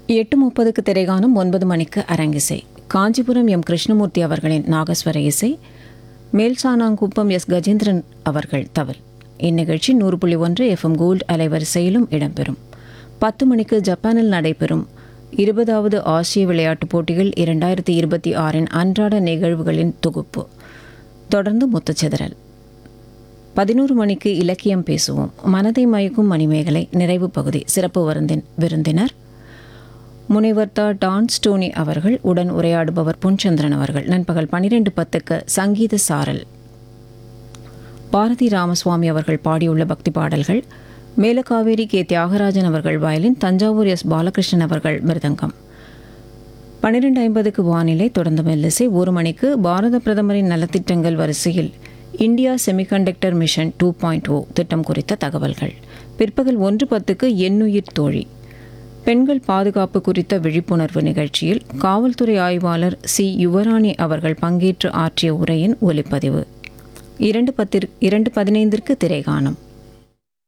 எட்டு முப்பதுக்கு திரைகாணும் ஒன்பது மணிக்கு அரங்கிசை காஞ்சிபுரம் எம் கிருஷ்ணமூர்த்தி அவர்களின் நாகஸ்வர இசை மேல்சானாங்குப்பம் எஸ் கஜேந்திரன் அவர்கள் தவல் இந்நிகழ்ச்சி நூறு புள்ளி ஒன்று எஃப்எம் கோல்டு அலைவரிசையிலும் இடம்பெறும் பத்து மணிக்கு ஜப்பானில் நடைபெறும் இருபதாவது ஆசிய விளையாட்டுப் போட்டிகள் இரண்டாயிரத்தி இருபத்தி ஆறின் அன்றாட நிகழ்வுகளின் தொகுப்பு தொடர்ந்து முத்துச்சிதறல் பதினோரு மணிக்கு இலக்கியம் பேசுவோம் மனதை மயக்கும் மணிமேகலை நிறைவு பகுதி சிறப்பு வருந்தின் விருந்தினர் முனைவர் தா டான் ஸ்டோனி அவர்கள் உடன் உரையாடுபவர் பொன்சந்திரன் அவர்கள் நண்பகல் பன்னிரெண்டு பத்துக்கு சங்கீத சாரல் பாரதி ராமசுவாமி அவர்கள் பாடியுள்ள பக்தி பாடல்கள் மேலகாவேரி கே தியாகராஜன் அவர்கள் வயலின் தஞ்சாவூர் எஸ் பாலகிருஷ்ணன் அவர்கள் மிருதங்கம் பன்னிரெண்டு ஐம்பதுக்கு வானிலை தொடர்ந்து மெல்லிசை ஒரு மணிக்கு பாரத பிரதமரின் நலத்திட்டங்கள் வரிசையில் India semiconductor mission two point O திட்டம் குறித்த தகவல்கள் பிற்பகல் ஒன்று பத்துக்கு எண்ணுயிர் தோழி பெண்கள் பாதுகாப்பு குறித்த விழிப்புணர்வு நிகழ்ச்சியில் காவல்துறை ஆய்வாளர் சி யுவராணி அவர்கள் பங்கேற்று ஆற்றிய உரையின் ஒலிப்பதிவு இரண்டு பத்திற்கு இரண்டு பதினைந்திற்கு திரைகாணும்